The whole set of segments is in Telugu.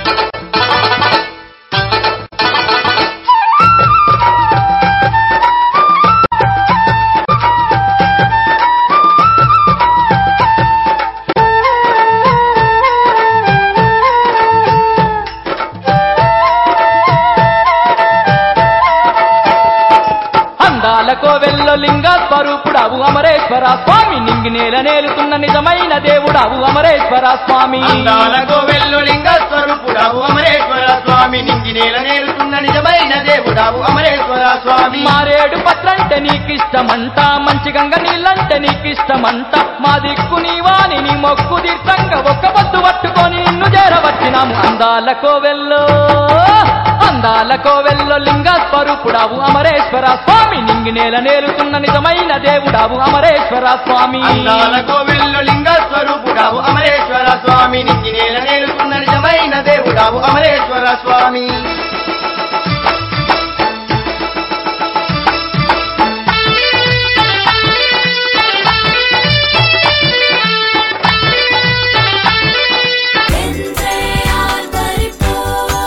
అందాలకో వెల్లో లింగ స్వరూపుడవు అమరేశ్వర స్వామి నింగి నేల నేలుతున్న నిజమైన దేవుడవు అమరేశ్వర స్వామి అందాలకు వెల్లు లింగ స్వరూపుడావు అమరేశ్వర స్వామి నింగి నేల నేలుతున్న నిజమైన దేవుడావు అమరేశ్వర స్వామి మారేడు పత్రంటే నీకిష్టమంట మంచి గంగ నీళ్ళంటే నీకిష్టమంట మా దిక్కు నీవాని నీ మొక్కు తీర్థంగా ఒక్క పొద్దు పట్టుకొని నిన్ను చేరవచ్చినాము అందాల కోవెల్లో అందాల కోవెల్లో లింగ స్వరూపుడావు అమరేశ్వర స్వామి నింగి నేల నేలుతున్న నిజమైన దేవుడావు అమరేశ్వర స్వామి అందాలకు వెల్లు లింగ స్వరూపుడావు అమరేశ్వర స్వామి నింగి నేల నేలుతున్న నిజమైన దేవుడావు అమరేశ్వర స్వామి Entre Alvarito.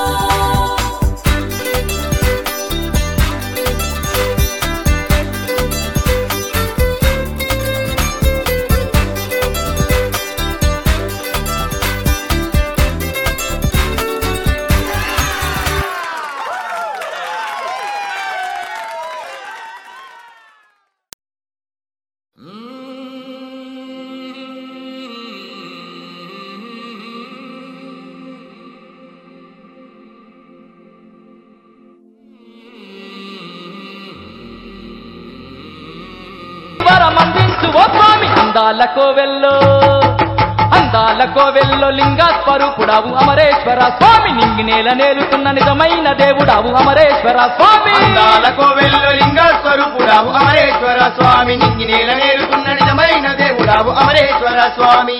వరమందించు ఓ స్వామి అందాల కోవెల్లో అందాల కోవెల్లో లింగ స్వరూపుడావు అమరేశ్వర స్వామి నింగి నేల నేలుతున్న నిజమైన దేవుడావు అమరేశ్వర స్వామి అందాలకు వెల్లు లింగ స్వరూపుడావు అమరేశ్వర స్వామి నింగి నేల నేలుతున్న నిజమైన దేవుడావు అమరేశ్వర స్వామి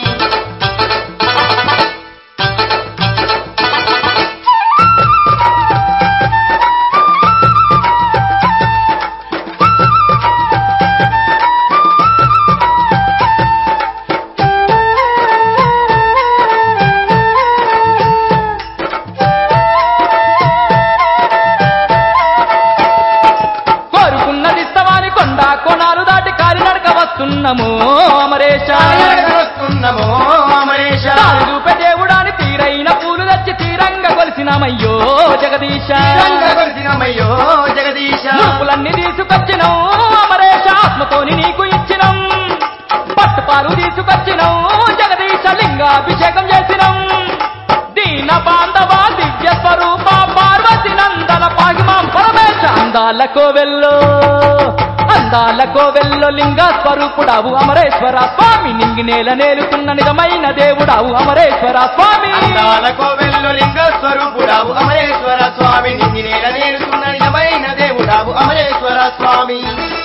కోరుకున్నది ఇస్తవాని కొండ కొనాలు దాటి కాలినడక వస్తున్నాము అమరేశ వస్తున్నామో అమరేశ దారి చూపే దేవుడాని తీరైన పూలు తెచ్చి తీరంగా కొలిసినామయ్యో జగదీశ రంగగొలిసినమయ్యో జగదీశ ముడుపులన్నీ తీసుకొచ్చినం అమరేశ ఆత్మతోని నీకు ఇచ్చినం పట్టుపాలు తీసుకొచ్చినం జగదీశ లింగాభిషేకం చేసినం దీన బాంధవ దివ్య స్వరూప పార్వతి నందన పాగిమాం పరమేశ అందాల కోవెల్లో అందాల కోవెల్లో లింగ స్వరూపుడావు అమరేశ్వర స్వామి నింగి నేల నేలుతున్న నిజమైన దేవుడావు అమరేశ్వర స్వామి అందాలకు వెల్లు లింగ స్వరూపుడావు అమరేశ్వర స్వామి నింగి నేల నేలుతున్న నిజమైన దేవుడావు అమరేశ్వర స్వామి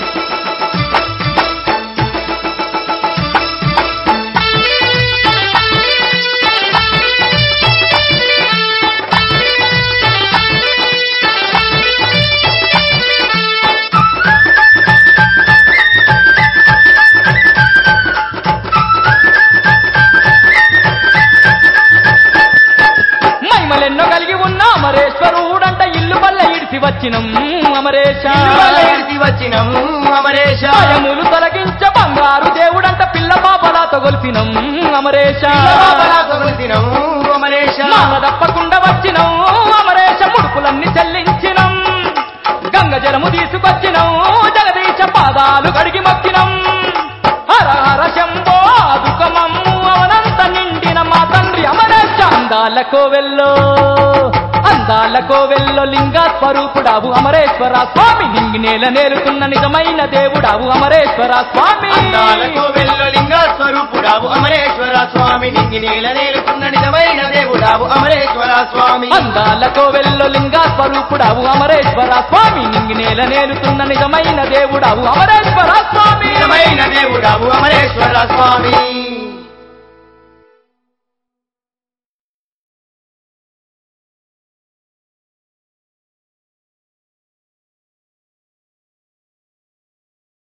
మహిమలెన్నో కలిగి ఉన్న అమరేశ్వరుడంట ఇల్లు పల్ల ఇడిసి వచ్చినం అమరేశ ఇవాళ ఎడిసి వచ్చినము అమరేశ భయములు తొలగించ బంగారు దేవుడంట పిల్ల పాపలాతో గొలిపినం అమరేశ పిల్లబాబలా తగులుతినము అమరేశ మాల తప్పకుండా వచ్చినం అమరేశ ముడుపులన్నీ చెల్లించినం గంగ జలము తీసుకొచ్చినం జగదీశ పాదాలు కడిగి మొక్కినం హర హర శంభో దుఃఖమమ్ము అవనంత నిండిన మా తండ్రి అమరేశ అందాల కోవెల్లో అందాల కోవెల్లో లింగ స్వరూపుడావు అమరేశ్వర స్వామి నింగి నేల నేలుతున్న నిజమైన దేవుడావు అమరేశ్వర స్వామి అందాలకు వెల్లు లింగ స్వరూపుడావు అమరేశ్వర స్వామి నింగి నేల నేలుతున్న నిజమైన దేవుడావు అమరేశ్వర స్వామి అందాల కోవెల్లో లింగ స్వరూపుడావు అమరేశ్వర స్వామి నింగి నేల నేలుతున్న నిజమైన దేవుడావు అమరేశ్వర స్వామి నిజమైన దేవుడావు